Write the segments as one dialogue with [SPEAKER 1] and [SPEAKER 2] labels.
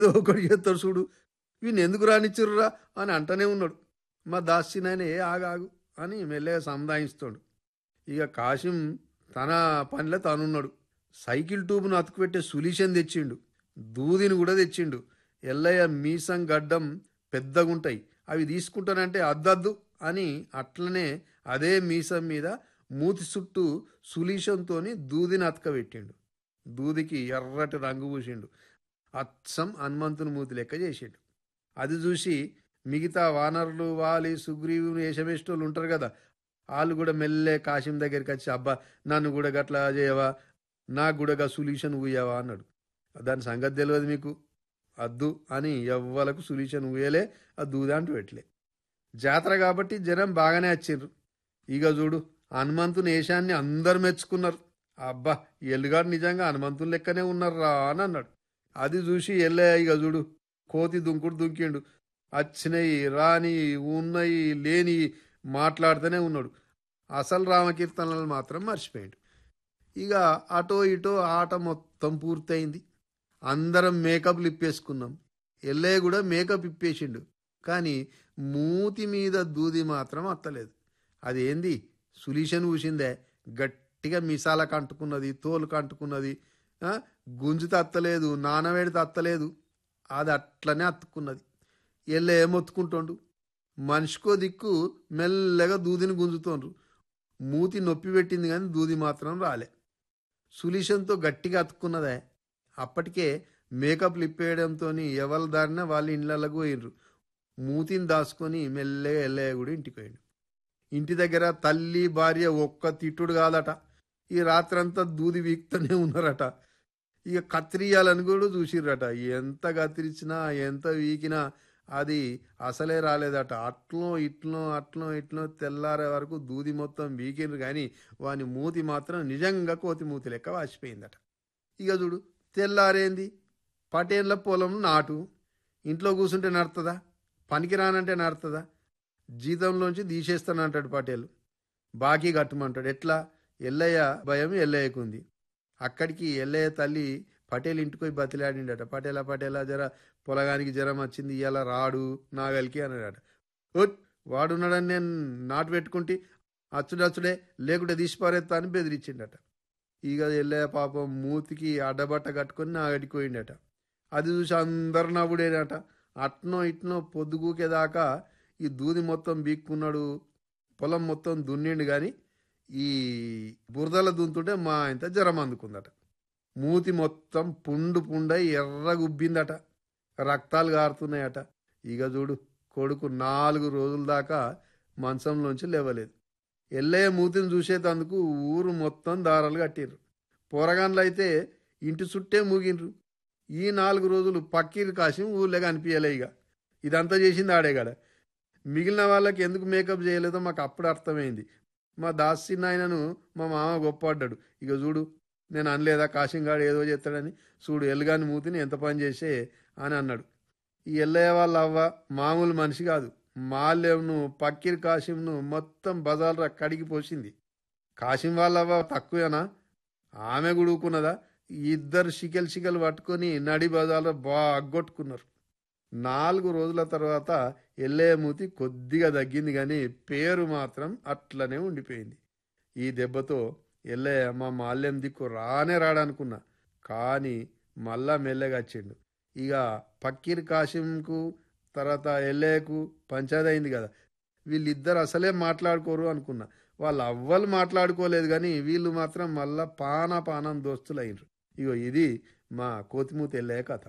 [SPEAKER 1] ఒకటి చేస్తాడు చూడు వీని ఎందుకు రానిచ్చిర్రురా అని అంటనే ఉన్నాడు మా దాస్తినాయన ఏ ఆగాగు అని మెల్లగా సముదాయిస్తాడు ఇక కాశీం తన పనిలో తానున్నాడు సైకిల్ ట్యూబ్ను అతుకుపెట్టే సొల్యూషన్ తెచ్చిండు దూదిని కూడా తెచ్చిండు ఎల్లయ్య మీసం గడ్డం పెద్దగుంటాయి అవి తీసుకుంటానంటే అద్దద్దు అని అట్లనే అదే మీసం మీద మూతి చుట్టూ సులీషంతోని దూదిని అతకబెట్టిండు దూదికి ఎర్రటి రంగు పూసిండు అచ్చం హనుమంతుని మూతి లెక్క చేసిండు అది చూసి మిగతా వానరులు వాలి సుగ్రీవుని వేషమేష్టోళ్ళు ఉంటారు కదా వాళ్ళు కూడా మెల్లే కాశీం దగ్గరికి వచ్చి అబ్బా నన్ను కూడా గట్లా చేయవా నాకు కూడా గా సొల్యూషన్ ఊయవా అన్నాడు దాని సంగతి తెలియదు మీకు అద్దు అని ఎవ్వలకు సొల్యూషన్ ఊయలే ఆ దూదాంటూ పెట్టలే జాతర కాబట్టి జనం బాగానే వచ్చిండ్రు ఇక చూడు హనుమంతుని వేషాన్ని అందరు మెచ్చుకున్నారు అబ్బా ఎల్లుగాడు నిజంగా హనుమంతుని లెక్కనే ఉన్నారు రా అని అన్నాడు అది చూసి ఎల్లే ఇక చూడు కోతి దుంకుడు దుంకిండు వచ్చినాయి రాని ఉన్నాయి లేని మాట్లాడుతూనే ఉన్నాడు అసలు రామకీర్తనలు మాత్రం మర్చిపోయాడు ఇక అటో ఇటో ఆట మొత్తం పూర్తయింది అందరం మేకప్లు ఇప్పేసుకున్నాం ఎల్లయ్య కూడా మేకప్ ఇప్పేసిండు కానీ మూతి మీద దూది మాత్రం అత్తలేదు అదేంది సులీషన్ ఊసిందే గట్టిగా మిసాలకు అంటుకున్నది తోలుకు అంటుకున్నది ఆ, గుంజితే అత్తలేదు నానవేడితే అత్తలేదు అది అట్లనే అత్తుకున్నది ఎల్ల ఏమొత్తుకుంటుండు మనిషికో దిక్కు మెల్లగా దూదిని గుంజుతోండ్రు మూతి నొప్పి పెట్టింది కానీ దూది మాత్రం రాలే సులీషన్తో గట్టిగా అతుక్కున్నదే అప్పటికే మేకప్లు ఇప్పేయడంతో ఎవరి దారిన వాళ్ళ ఇళ్ళకు పోయినరు మూతిని దాచుకొని మెల్లగా ఎల్లయ్య కూడా ఇంటికి పోయిండు ఇంటి దగ్గర తల్లి భార్య ఒక్క తిట్టుడు కాదట ఈ రాత్రంతా దూది వీక్తూనే ఉన్నారట ఇక కత్తిరియాలని కూడా చూసిర్రట ఎంత కత్తిరించినా ఎంత వీకినా అది అసలే రాలేదట అట్లో ఇట్లో అట్లో ఇట్లో తెల్లారే వరకు దూది మొత్తం వీకిండ్రు కానీ వాని మూతి మాత్రం నిజంగా కోతి మూతి లెక్క వాసిపోయిందట ఇక చూడు తెల్లారేంది పటేళ్ళ పొలం నాటు ఇంట్లో కూర్చుంటే నడుతుందా పనికి రానంటే నడుతుందా జీతంలోంచి తీసేస్తానంటాడు పటేల్ బాకీ కట్టమంటాడు ఎట్లా ఎల్లయ్య భయం ఎల్లయ్యకుంది అక్కడికి ఎల్లయ్య తల్లి పటేల్ ఇంటికి పోయి బతిలాడిండట పటేల పటేల జర పొలగానికి జ్వరం వచ్చింది ఇలా రాడు నాగలికి అన్నాడట ఒట్ వాడున్నాడని నేను నాటు పెట్టుకుంటే అచ్చుడచ్చుడే లేకుంటే తీసిపారేస్తా అని బెదిరించిండట ఇక ఎల్లయ్య పాపం మూతికి అడ్డబట్ట కట్టుకొని నాగడికి పోయిండట అది చూసి అందరు నవ్వుడేనట అట్నో ఇట్నో పొద్దుగూకేదాకా ఈ దూది మొత్తం బీక్కున్నాడు పొలం మొత్తం దున్నిండు కానీ ఈ బురదల దున్తుంటే మా ఇంత జ్వరం అందుకుందట మూతి మొత్తం పుండు పుండై ఎర్రగుబ్బిందట రక్తాలు గారుతున్నాయట ఇక చూడు కొడుకు నాలుగు రోజుల దాకా మంచంలోంచి లేవలేదు ఎల్లయ్య మూతిని చూసేటందుకు ఊరు మొత్తం దారాలు కట్టిర్రు పోరగాన్లు అయితే ఇంటి చుట్టే మూగిండ్రు ఈ నాలుగు రోజులు పక్కీరు కాసి ఊళ్ళో కనిపించలే ఇక ఇదంతా చేసింది ఆడేగాడ మిగిలిన వాళ్ళకి ఎందుకు మేకప్ చేయలేదో మాకు అప్పుడు అర్థమైంది మా దాసి నాయనను మా మామ గొప్పపడ్డాడు ఇక చూడు నేను అనలేదా కాశింగాడు ఏదో చేస్తాడని చూడు ఎల్లుగాని మూతిని ఎంత పని చేసే అని అన్నాడు ఈ ఎల్లయ్య వాళ్ళ అవ్వ మామూలు మనిషి కాదు మాల్యంను పక్కీర్ కాశీంను మొత్తం బజార్లో కడిగి పోసింది కాశీం వాళ్ళ అవ్వ తక్కువేనా ఆమె గుడుకున్నదా ఇద్దరు షికెల్ షికెల్ పట్టుకొని నడి బజార్లో బాగొట్టుకున్నారు నాలుగు రోజుల తర్వాత ఎల్లయ్య మూతి కొద్దిగా తగ్గింది కానీ పేరు మాత్రం అట్లనే ఉండిపోయింది ఈ దెబ్బతో ఎల్లయ్య మా మాల్యం దిక్కు రానే రాడనుకున్నా కానీ మళ్ళా మెల్లగా వచ్చిండు ఇక పక్కీర్ కాశీంకు తర్వాత ఎల్లయ్యకు పంచాయతీ అయింది కదా వీళ్ళిద్దరు అసలే మాట్లాడుకోరు అనుకున్నా వాళ్ళు అవ్వలు మాట్లాడుకోలేదు కానీ వీళ్ళు మాత్రం మళ్ళా పాన పానం దోస్తులు అయినరు ఇగో ఇది మా కోతిమూతి ఎల్లయ్య కథ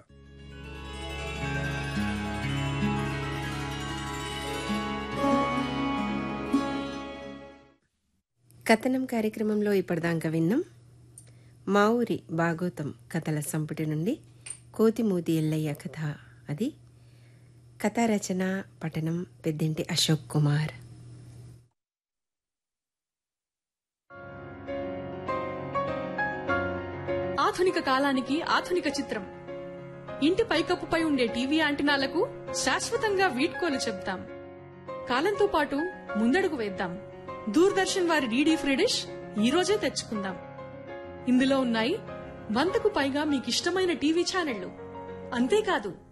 [SPEAKER 2] కథనం కార్యక్రమంలో ఇప్పటిదాకా విన్నాం మా ఊరి భాగోతం కథల సంపుటి నుండి కోతిమూతి ఎల్లయ్య కథ అది కథా రచన పఠనం పెద్దింటి అశోక్ కుమార్
[SPEAKER 3] ఆధునిక కాలానికి ఆధునిక చిత్రం ఇంటి పైకప్పుపై ఉండే టీవీ యాంటినాలకు శాశ్వతంగా వీడ్కోలు చెప్తాం కాలంతో పాటు ముందడుగు వేద్దాం దూరదర్శన్ వారి డీడీ ఫ్రీ డిష్ ఈ రోజే తెచ్చుకుందాం ఇందులో ఉన్నాయి వందకు పైగా మీకిష్టమైన టీవీ ఛానళ్లు అంతేకాదు